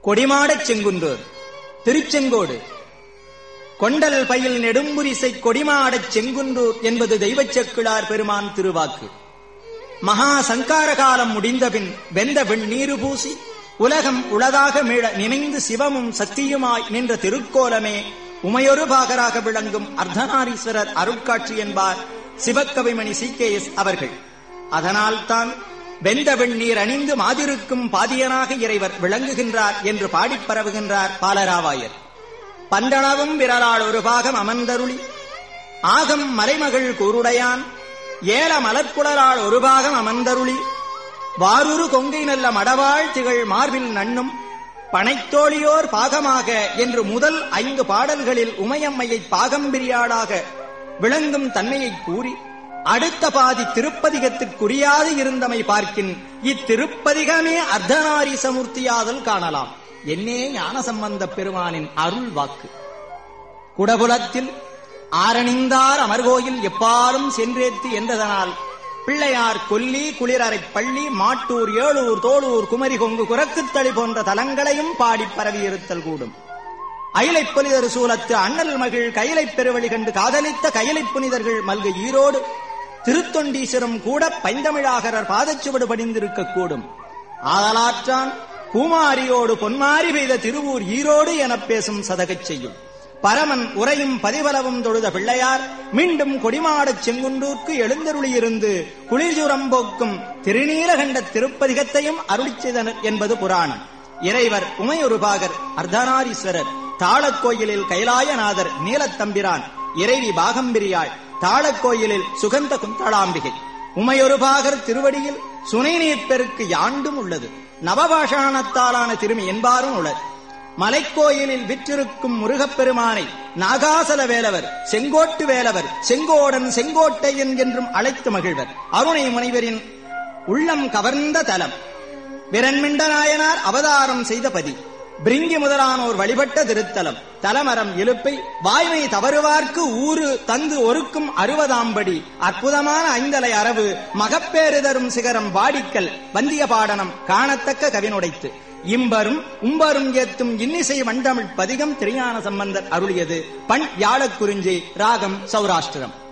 கொடிமாடச் செங்குன்றூர் திருச்செங்கோடு கொண்டல் பயில் நெடும்புரிசை கொடிமாடச் செங்குன்றூர் என்பது தெய்வச் செக்கிழார் பெருமான் திருவாக்கு மகா சங்கார காலம் முடிந்தபின் வெந்த வெண்ணீரு பூசி உலகம் உளதாக மீள நினைந்து சிவமும் சக்தியுமாய் நின்ற திருக்கோலமே உமையொரு பாகராக விளங்கும் அர்த்தநாரீஸ்வரர் அருட்காட்சி என்பார் சிவக்கவிமணி சி கே எஸ் அவர்கள் அதனால்தான் வெந்த வெண்ணீர் அணிந்து மாதிருக்கும் பாதியனாக இறைவர் விளங்குகின்றார் என்று பாடிப் பரவுகின்றார் பாலராவாயர் பந்தளவும் விரலால் ஒரு பாகம் அமர்ந்தருளி ஆகம் மலைமகள் கூருடையான் ஏல மலர்குழலால் ஒரு பாகம் அமர்ந்தருளி வாருரு கொங்கை நல்ல மடவாள் திகழ் மார்பில் நண்ணும் பனைத்தோழியோர் பாகமாக என்று முதல் ஐந்து பாடல்களில் உமையம்மையை பாகம்பிரியாளாக விளங்கும் தன்மையை கூறி அடுத்த பாதி திருப்பதிகத்திற்குரியாது இருந்தமை பார்க்கின் இத்திருப்பதிகமே அர்த்தநாரீசமூர்த்தியாதல் காணலாம் என்னே ஞானசம்பந்த பெருமானின் அருள் வாக்கு குடபுலத்தில் ஆரணிந்தார் அமர்கோயில் எப்பாலும் சென்றேத்து என்றதனால் பிள்ளையார் கொல்லி குளிரறை பள்ளி மாட்டூர் ஏழூர் தோளூர் குமரி கொங்கு குரக்குத்தளி போன்ற தலங்களையும் பாடிப் பரவியிருத்தல் கூடும் அயிலைப் புனிதர் சூலத்து அண்ணல் மகிழ் கையிலைப் பெருவழி கண்டு காதலித்த கையிலைப் புனிதர்கள் மல்கு ஈரோடு திருத்தொண்டீஸ்வரம் கூட பைந்தமிழாகரர் பாதச்சுவடு படிந்திருக்க கூடும் ஆதலாற்றான் பூமாரியோடு பொன்மாரி பெய்த திருவூர் ஈரோடு எனப் பேசும் சதகச் செய்யும் பரமன் உரையும் பதிவலவும் தொழுத பிள்ளையார் மீண்டும் கொடிமாடச் செங்குன்றூர்க்கு எழுந்தருளியிருந்து குளிர்ஜுரம் போக்கும் திருநீலகண்ட திருப்பதிகத்தையும் அருளிச் செய்தனர் என்பது புராணம் இறைவர் உமையொருபாகர் அர்த்தநாரீஸ்வரர் தாளக்கோயிலில் கைலாயநாதர் நீலத்தம்பிரான் இறைவி பாகம்பிரியாள் தாளக்கோயிலில் சுகந்த குந்தளாம்பிகை உமையொருபாகர் திருவடியில் சுனைநீர் பெருக்கு யாண்டும் உள்ளது நவபாஷாணத்தாலான திருமி என்பாரும் உள்ளது மலைக்கோயிலில் விற்றிருக்கும் முருகப்பெருமானை நாகாசல வேலவர் செங்கோட்டு வேலவர் செங்கோடன் செங்கோட்டையன் என்றும் அழைத்து மகிழ்வர் அருணை முனைவரின் உள்ளம் கவர்ந்த தலம் விரண்மிண்ட நாயனார் அவதாரம் செய்த பதி பிரிங்கி முதலானோர் வழிபட்ட திருத்தலம் தலமரம் இழுப்பை வாய்மை தவறுவார்க்கு ஊறு தந்து ஒருக்கும் அறுபதாம்படி அற்புதமான ஐந்தலை அரவு மகப்பேறு தரும் சிகரம் வாடிக்கல் வந்திய பாடனம் காணத்தக்க கவினுடைத்து இம்பரும் உம்பரும் ஏத்தும் இன்னிசை வண்டமிழ் பதிகம் திரியான சம்பந்தர் அருளியது பண் யாழக்குறிஞ்சி ராகம் சௌராஷ்டிரம்